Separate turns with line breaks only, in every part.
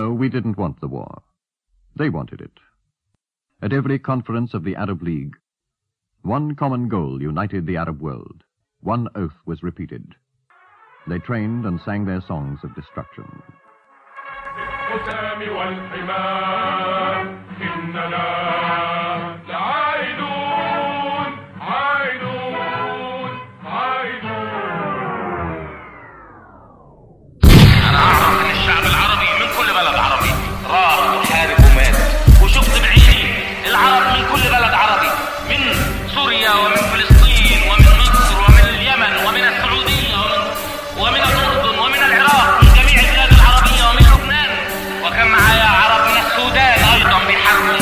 No, we didn't want the war. They wanted it. At every conference of the Arab League, one common goal united the Arab world. One oath was repeated. They trained and sang their songs of destruction.
بالحسام والحمام إننا لعائدون عائدون عائدون
انا اعرف ان الشعب العربي من كل بلد عربي راح وحارب ومات وشفت بعيني العرب من كل بلد عربي من سوريا ومن فلسطين ومن مصر ومن اليمن ومن السعودية ومن ومن الأردن ومن العراق من جميع البلاد العربية ومن لبنان وكان معايا عرب من السودان أيضا بيحاربوا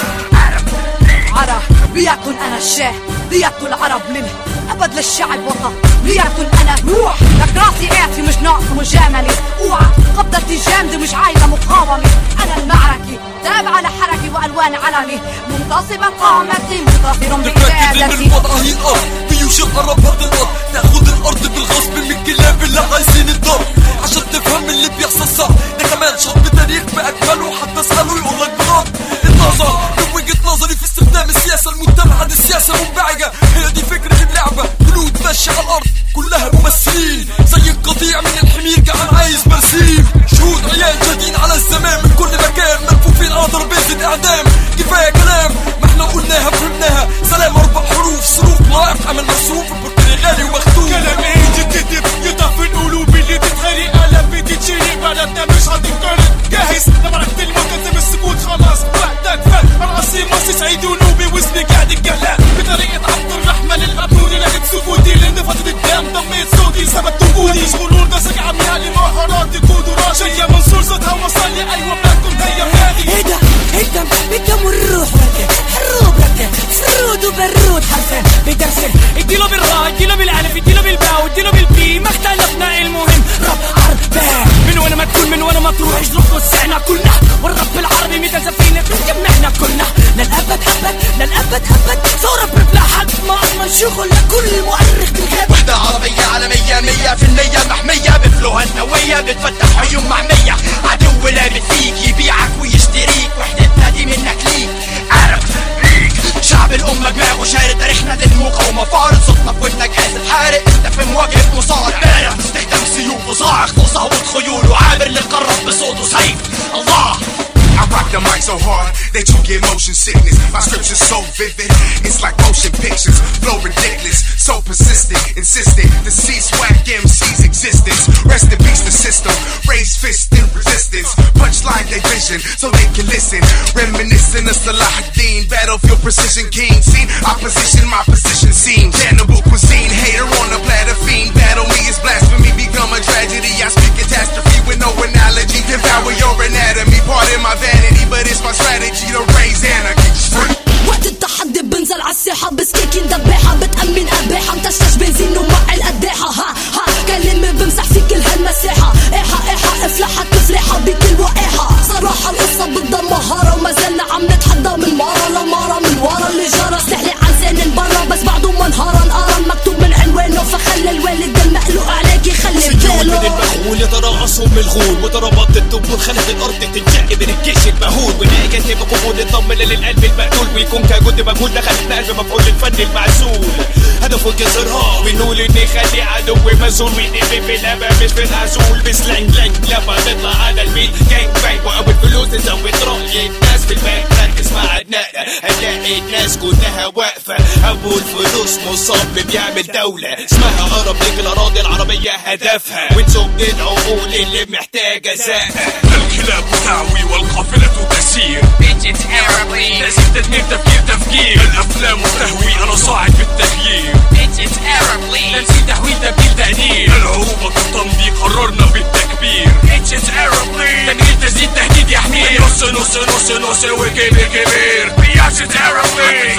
عرب ليكن انا الشاه ليكن العرب منه ابد للشعب وطن ليكن انا روح لك راسي قاسي مش ناقص مجامله اوعى قبضتي جامده مش عايزه مقاومه انا المعركه تابعه لحركي والوان علمي منتصبه قامتي منتصر
نتأكد ان
بقيادتي
الوضع هي الارض بيوش العرب هذا الارض تاخد الارض بالغصب من الكلاب اللي عايزين الضرب عشان تفهم اللي بيحصل صح ده كمان شرط تاريخ باكمله حتى اساله يقول لك بغض النظر من وجهه نظري في استخدام السياسه المتبعه دي السياسه منبعجه هي دي فكره اللعبه جنود ماشيه على الارض كلها ممثلين زي القطيع من الحمير جعان عايز برسيم شهود عيال جادين على الزمان من كل مكان ملفوفين على ترابيزه اعدام كفايه كلام ما احنا قلناها فهمناها سلام اربع حروف صروف ضعف عمل مصروف البركري غالي ومختوم
كلام ايه تكتب يضعف القلوب اللي تتخرق قلب بتتشرق بلدنا مش هتنقرض جاهز لمعركة الموت لازم السكوت خلاص وقتك فات العصير مصي سعيد ونوبي واسمي قاعد الجلاء بطريقة عبد الرحمن الغبنوني لقيت سكوتي لان فترة الدم ضميت صوتي ثبت وجودي شغلول بس عميالي مهاراتي قدرات شيا منصور صوتها وصل لي ايوه بلادكم هيا بلادي
ايه ده ايه ده بدم والروح ركه حروب ركه سرود وبرود حرفين بدرسه
اديله بالراء اديله بالالف اديله بالباء اديله بالبي ما اختلفنا المهم
رب عربان
من وانا ما تكون من وانا ما تروح اجلس وسعنا كلنا والرب العربي مثل سفينة جمعنا كلنا
للابد ابد للابد ابد ثوره برب لحد ما اضمن شغل لكل مؤرخ بالغيب
وحدة عربية عالمية مية في المية محمية بفلوها النوية بتفتح عيون معمية عدو لابد فيك يبيعك ويشتريك وحدتنا دي منك ليك عرب ليك شعب الأمة دماغه شارد تاريخنا للمقاومة فارض صوتنا في ودنك قاسي حارق انت في مواجهة مصارع بارع استخدام سيوف وصاعق وصهوة خيول وعابر للقرب بصوته سيف الله
I rock the mic so hard that you get motion sickness. My scripture's so vivid, it's like motion pictures. Flow ridiculous, so persistent, insistent to see swag MC's existence. Rest in peace, the system. Raise fist in resistance. Punchline they vision so they can listen. Reminiscent of Salah ad-Din, battlefield precision king. Seen opposition, my position seen. Cannibal cuisine, hater on a platter fiend. Battle me is blasphemy, become a tragedy. I speak catastrophe with no analogy. Devour your anatomy, pardon my vanity, but it's my strategy to raise anarchy.
وقت التحدي بنزل على الساحة بسكيكين دباحة بتأمن أباحة متشتش بنزين ومع القداحة ها ها كلمة بمسح في كل هالمساحة إيحا إيحا افلحت تفلحها بكل وقاحة صراحة القصة بدها مهارة وما زلنا عم نتحدى من مرة لمرة من ورا اللي جرى سلاح لي عن سنن برا بس بعده منهارا أرى مكتوب من عنوانه فخلى الوالد المقلوق عليك يخلي
سجون من
باله
المخول يترأسهم الغول وضربات الدبور خلت الارض تنشق من الجيش المهول ونهاية بقبول الضم للقلب المقتول ويكون كجند مجهول دخلت قلب مفعول الفن المعزول هدفه كسرها ونقول ان يخلي عدو مسؤول وينقل في الامام مش في العزول بسلانج لانج لما نطلع على البيت جانج بانج واول فلوس تزود رأي الناس في البنك ركز مع النقلة هتلاقي الناس كلها واقفة ابو الفلوس مصاب بيعمل دولة اسمها اقرب ليك الاراضي العربية هدفها ونسوق العقول اللي محتاجة زقة
الكلاب تعوي والقافلة تسير
Bitches Arably
لازم تدمير تفكير تفكير الافلام تهوي انا صاعد بالتغيير
Bitches Arably
تنسيق تحويل تبديل تقدير العروبة التمضي قررنا بالتكبير
Bitches Arably
تجريد تزيد تهديد يحميه نص نص نص نص وكبير كبير بياشة عربي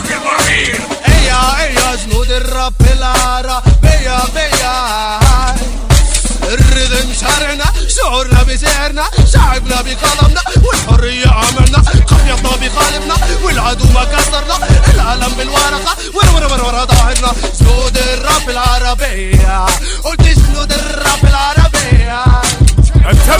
هيا هيا جنود الرب العربية بيا الرذم شارعنا شعورنا بسعرنا شعبنا بقلمنا والحرية عملنا قبيضنا بقالبنا والعدو ما كسرنا العالم بالورقة ورا ورا ورا ورا ظاهرنا جنود الرب العربية قلت جنود الرب العربية
انتبه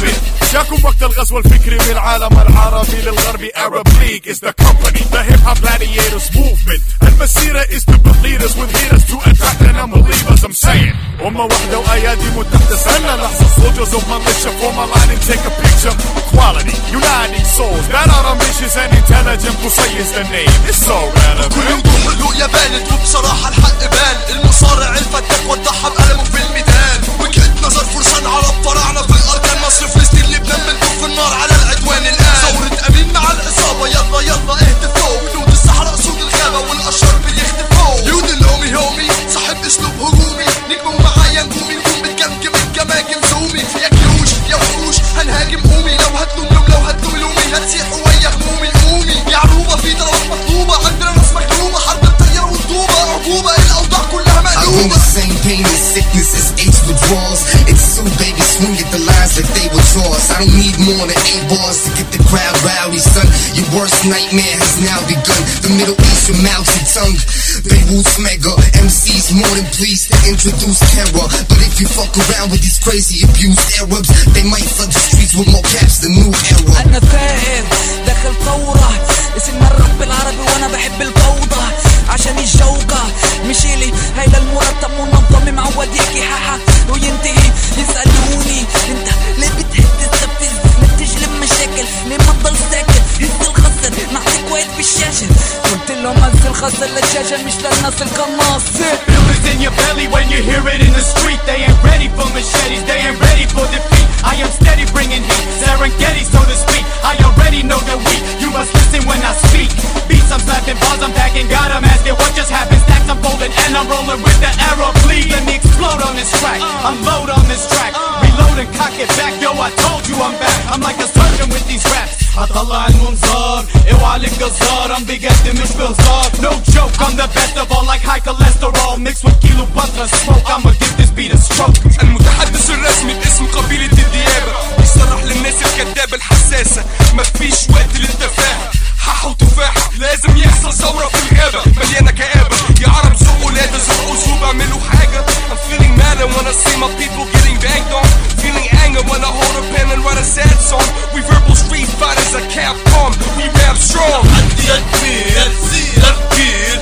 جاكم وقت الغزو الفكري من العالم العربي للغربي Arab League is the company The hip hop gladiators movement المسيرة is to build leaders with leaders to attract and unbelievers I'm saying أمة واحدة وأيادي متحدة سنة لحظة soldiers of militia form a line and take a picture Quality, uniting souls that are ambitious and intelligent قصي is the name It's so relevant
ويوضح الرؤية بانت وبصراحة الحق بان المصارع الفتاك وضحها بقلمه في الميدان وجهة نظر فرسان عرب فراعنة في الأركان مصر فلسطين لبنان بنكون في النار على العدوان الآن ثورة أمين مع العصابة يلا يلا اهتفوا جنود الصحراء سود الغابة والأشرار بيختفوا جنود الهومي هومي صاحب أسلوب هجومي نجموا معايا نجومي نجوم بتجمجم الجماجم زومي يا جيوش يا وحوش هنهاجم قومي لو هتلوم لو هتلوم لومي هتسيحوا ويا همومي قومي يا عروبة في ضربات مطلوبة عندنا ناس مكتوبة حرب الطيارة والطوبة عقوبة الأوضاع كلها
I feel
مقلوبة
the same pain and sickness as ace withdrawals. It's so baby, swing at the lines like they were draws. I don't need more than eight bars to get the crowd rowdy, son. Your worst nightmare has now begun. The Middle East, your mouth and tongue. Beirut's mega. MCs more than pleased to introduce terror. But if you fuck around with these crazy abused Arabs, they might flood the streets with more caps than new era.
انا ثائر داخل ثورة اسم الرب العربي وانا بحب الفوضى عشان الجوقة مشيلي هيدا المرتب منظم معود يحكي حاحا وينتهي يسألوني انت ليه بتحب تستفز ليه بتجلب مشاكل ليه ما تضل ساكت هز الخصر نعطيك وقت بالشاشة قلت لهم هز الخصر للشاشة مش للناس القناصة
Feel it in your belly when you hear it in the street. They ain't ready for machetes, they ain't ready for defeat. I am steady bringing heat, Serengeti, so to speak. I already know the weak, you must listen when I speak. Beats, I'm slapping bars, I'm packing, got 'em asking what just happened. Stacks, I'm folding, and I'm rolling with the arrow bleed. Let me explode on this track, unload on this track. Reload and cock it back, yo, I told you I'm back. I'm like a surgeon with these raps. هطلع المنظار اوعى للجزار I'm بجد مش بهزار No joke I'm the best of all like high cholesterol Mixed with kilo butter smoke I'ma give this beat a stroke
المتحدث الرسمي باسم قبيلة الديابة يصرح للناس الكدابة الحساسة مفيش وقت للتفاهة حاحة وتفاحة لازم يحصل ثورة في الغابة مليانة كآبة يا عرب زقوا لا تزقوا زوب اعملوا حاجة I'm feeling mad and when I see my people getting banged on Feeling anger when I hold a pen and write a sad song We verbal street fighters at Capcom We rap strong
يا كبير يا كبير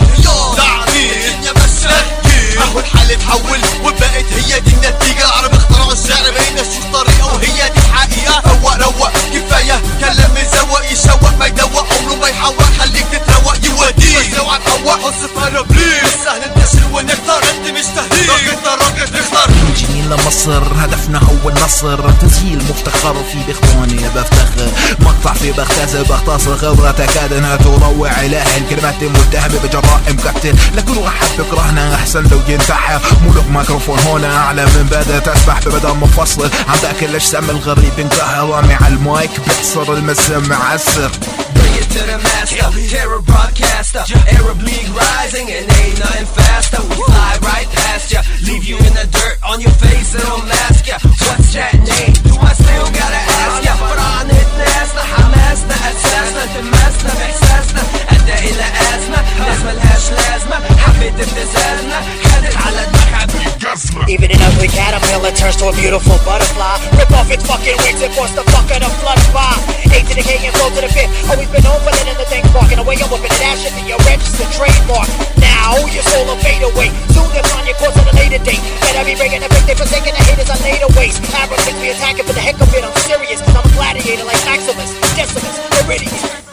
تعبير يا بشر اهو الحال اتحول وبقت هي دي النتيجة العرب اخترعوا الشعر بقينا نشوف طريقة وهي دي الحقيقة روق روق كفاية كلام مزوق يشوق ما يدوق عمره ما يحوق خليك تتروق يوديك بس اوعى تروق حس بليز سهل ننتشر ونكتر انت مش تهديد راجل راجل تختار
جميل لمصر هدفنا هو النصر تسجيل مفتخر في باخواني بفتخر مقطع في بختزل بختصر خبرة تكاد انها تروع اله الكلمات متهمة بجرائم قتل لكن واحد بكرهنا احسن لو ينتحر ملوك ميكروفون هنا اعلى من بدأ تسبح ببدل مفصل عم باكل اجسام الغريب انقهر رامي على المايك بيحصر المسم معسر
Bring it to the master, terror broadcaster. Arab League rising, and ain't nothing faster. We fly right past ya, leave you in the dirt on your face, and don't mask ya. What's that name? Do I still gotta ask ya? فرعون ناسنا حماسنا أساسنا تماسنا بإحساسنا أدى إلى أزمة ناس ملهاش لازمة حبيت ابتزازنا خدت على دماغها
Even an ugly caterpillar turns to a beautiful butterfly. Rip off its fucking wings and force the fuck of the flutter by. Eight to the king and flow to the fifth. Always been known for letting the thing spark. And away I'm whooping it. That should be your registered trademark. Now your soul will fade away. Soon they'll on your course at a later date. Better be bringing the big day forsaking the haters on later ways. Arrow me attacking for the heck of it. I'm serious, cause I'm a gladiator like Maximus, Decimus, Meridius.